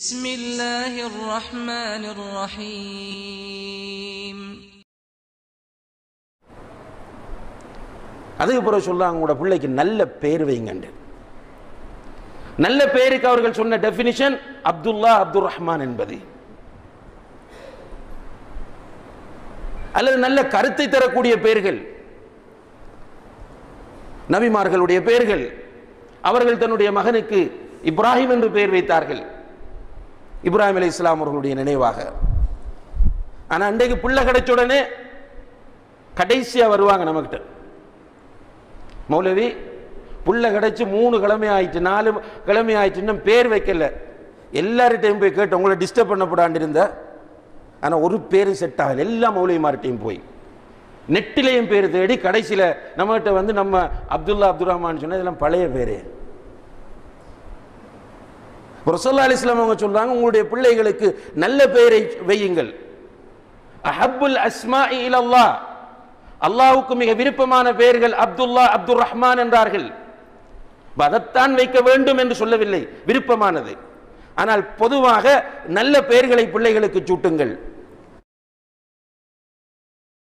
بسم الله الرحمن الرحيم அதுக்கு பிறகு சொல்றாங்க உங்களோட பிள்ளைக்கு நல்ல பேர் வைங்கண்டு நல்ல பேருக்கு அவர்கள் சொன்ன டெபினிஷன் அப்துல்லா அப்துல் ரஹ்மான் என்பது அல்லது நல்ல கருத்தை தரக்கூடிய பெயர்கள் நபிமார்களுடைய பெயர்கள் அவர்கள் தன்னுடைய மகனுக்கு இப்ராஹிம் என்று பெயர் வைத்தார்கள் இப்ராஹிம் அலி இஸ்லாம் அவர்களுடைய நினைவாக ஆனா அன்றைக்கு பிள்ளை கிடைச்ச உடனே கடைசியா வருவாங்க நம்மகிட்ட மௌலவி புள்ள கிடைச்சு மூணு கிழமை ஆயிட்டு நாலு கிழமை ஆயிட்டு இன்னும் பேர் வைக்கல எல்லார்கிட்டையும் போய் கேட்டு உங்களை டிஸ்டர்ப் பண்ணப்படாண்டு இருந்த ஆனால் ஒரு பேர் செட் ஆகல எல்லா மௌலிமார்ட்டையும் போய் நெட்டிலையும் பேர் தேடி கடைசியில் நம்மகிட்ட வந்து நம்ம அப்துல்லா அப்துல் ரஹ்மான் சொன்ன இதெல்லாம் பழைய பேர் ரசல்லா அலிஸ்லாம் அவங்க சொல்றாங்க உங்களுடைய பிள்ளைகளுக்கு நல்ல பெயரை வையுங்கள் அஹப்புல் அஸ்மா இலல்லாஹ் அல்லாஹ்வுக்கு மிக விருப்பமான பெயர்கள் அப்துல்லா அப்துல் ரஹ்மான் என்றார்கள் அப்ப அதைத்தான் வைக்க வேண்டும் என்று சொல்லவில்லை விருப்பமானது ஆனால் பொதுவாக நல்ல பெயர்களை பிள்ளைகளுக்கு சூட்டுங்கள்